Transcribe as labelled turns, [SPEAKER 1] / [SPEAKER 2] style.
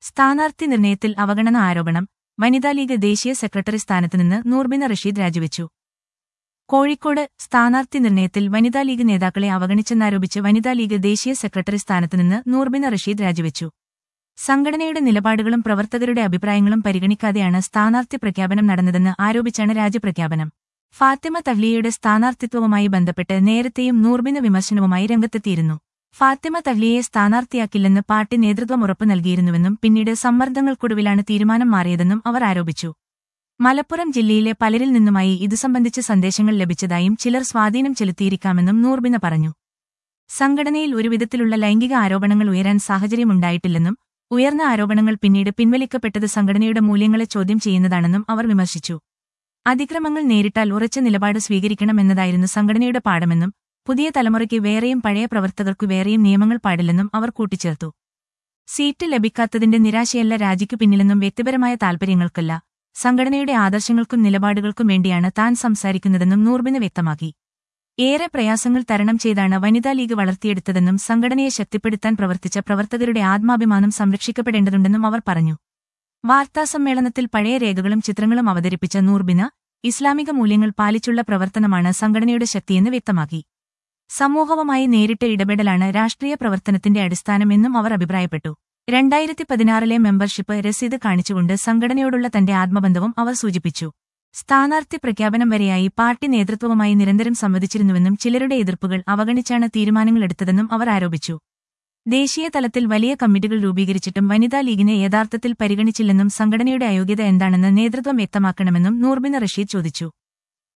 [SPEAKER 1] സ്ഥാനാർത്ഥി നിർണയത്തിൽ അവഗണന ആരോപണം വനിതാ ലീഗ് ദേശീയ സെക്രട്ടറി സ്ഥാനത്തുനിന്ന് നൂർബിന റഷീദ് രാജിവെച്ചു കോഴിക്കോട് സ്ഥാനാർത്ഥി നിർണയത്തിൽ വനിതാ ലീഗ് നേതാക്കളെ അവഗണിച്ചെന്നാരോപിച്ച് വനിതാ ലീഗ് ദേശീയ സെക്രട്ടറി സ്ഥാനത്തുനിന്ന് നൂർബിന റഷീദ് രാജിവെച്ചു സംഘടനയുടെ നിലപാടുകളും പ്രവർത്തകരുടെ അഭിപ്രായങ്ങളും പരിഗണിക്കാതെയാണ് സ്ഥാനാർത്ഥി പ്രഖ്യാപനം നടന്നതെന്ന് ആരോപിച്ചാണ് രാജ്യപ്രഖ്യാപനം ഫാത്തിമ തഹ്ലിയയുടെ സ്ഥാനാർത്ഥിത്വവുമായി ബന്ധപ്പെട്ട് നേരത്തെയും നൂർബിന വിമർശനവുമായി രംഗത്തെത്തിയിരുന്നു ഫാത്തിമ തഹ്ലിയെ സ്ഥാനാർത്ഥിയാക്കില്ലെന്ന് പാർട്ടി നേതൃത്വം ഉറപ്പു നൽകിയിരുന്നുവെന്നും പിന്നീട് സമ്മർദ്ദങ്ങൾക്കൊടുവിലാണ് തീരുമാനം മാറിയതെന്നും അവർ ആരോപിച്ചു മലപ്പുറം ജില്ലയിലെ പലരിൽ നിന്നുമായി ഇതു സംബന്ധിച്ച് സന്ദേശങ്ങൾ ലഭിച്ചതായും ചിലർ സ്വാധീനം ചെലുത്തിയിരിക്കാമെന്നും നൂർബിന പറഞ്ഞു സംഘടനയിൽ ഒരുവിധത്തിലുള്ള ലൈംഗിക ആരോപണങ്ങൾ ഉയരാൻ സാഹചര്യമുണ്ടായിട്ടില്ലെന്നും ഉയർന്ന ആരോപണങ്ങൾ പിന്നീട് പിൻവലിക്കപ്പെട്ടത് സംഘടനയുടെ മൂല്യങ്ങളെ ചോദ്യം ചെയ്യുന്നതാണെന്നും അവർ വിമർശിച്ചു അതിക്രമങ്ങൾ നേരിട്ടാൽ ഉറച്ച നിലപാട് സ്വീകരിക്കണമെന്നതായിരുന്നു സംഘടനയുടെ പാഠമെന്നും പുതിയ തലമുറയ്ക്ക് വേറെയും പഴയ പ്രവർത്തകർക്കു വേറെയും നിയമങ്ങൾ പാടില്ലെന്നും അവർ കൂട്ടിച്ചേർത്തു സീറ്റ് ലഭിക്കാത്തതിന്റെ നിരാശയല്ല രാജിക്കു പിന്നിലെന്നും വ്യക്തിപരമായ താൽപര്യങ്ങൾക്കല്ല സംഘടനയുടെ ആദർശങ്ങൾക്കും നിലപാടുകൾക്കും വേണ്ടിയാണ് താൻ സംസാരിക്കുന്നതെന്നും നൂർബിന് വ്യക്തമാക്കി ഏറെ പ്രയാസങ്ങൾ തരണം ചെയ്താണ് വനിതാ ലീഗ് വളർത്തിയെടുത്തതെന്നും സംഘടനയെ ശക്തിപ്പെടുത്താൻ പ്രവർത്തിച്ച പ്രവർത്തകരുടെ ആത്മാഭിമാനം സംരക്ഷിക്കപ്പെടേണ്ടതുണ്ടെന്നും അവർ പറഞ്ഞു വാർത്താസമ്മേളനത്തിൽ പഴയ രേഖകളും ചിത്രങ്ങളും അവതരിപ്പിച്ച നൂർബിന ഇസ്ലാമിക മൂല്യങ്ങൾ പാലിച്ചുള്ള പ്രവർത്തനമാണ് സംഘടനയുടെ ശക്തിയെന്ന് വ്യക്തമാക്കി സമൂഹവുമായി നേരിട്ട് ഇടപെടലാണ് രാഷ്ട്രീയ പ്രവർത്തനത്തിന്റെ അടിസ്ഥാനമെന്നും അവർ അഭിപ്രായപ്പെട്ടു രണ്ടായിരത്തി പതിനാറിലെ മെമ്പർഷിപ്പ് രസീത് കാണിച്ചുകൊണ്ട് സംഘടനയോടുള്ള തന്റെ ആത്മബന്ധവും അവർ സൂചിപ്പിച്ചു സ്ഥാനാർത്ഥി പ്രഖ്യാപനം വരെയായി പാർട്ടി നേതൃത്വവുമായി നിരന്തരം സംവദിച്ചിരുന്നുവെന്നും ചിലരുടെ എതിർപ്പുകൾ അവഗണിച്ചാണ് തീരുമാനങ്ങളെടുത്തതെന്നും അവർ ആരോപിച്ചു ദേശീയ തലത്തിൽ വലിയ കമ്മിറ്റികൾ രൂപീകരിച്ചിട്ടും വനിതാ ലീഗിനെ യഥാർത്ഥത്തിൽ പരിഗണിച്ചില്ലെന്നും സംഘടനയുടെ അയോഗ്യത എന്താണെന്ന് നേതൃത്വം വ്യക്തമാക്കണമെന്നും നൂർബിന റഷീദ് ചോദിച്ചു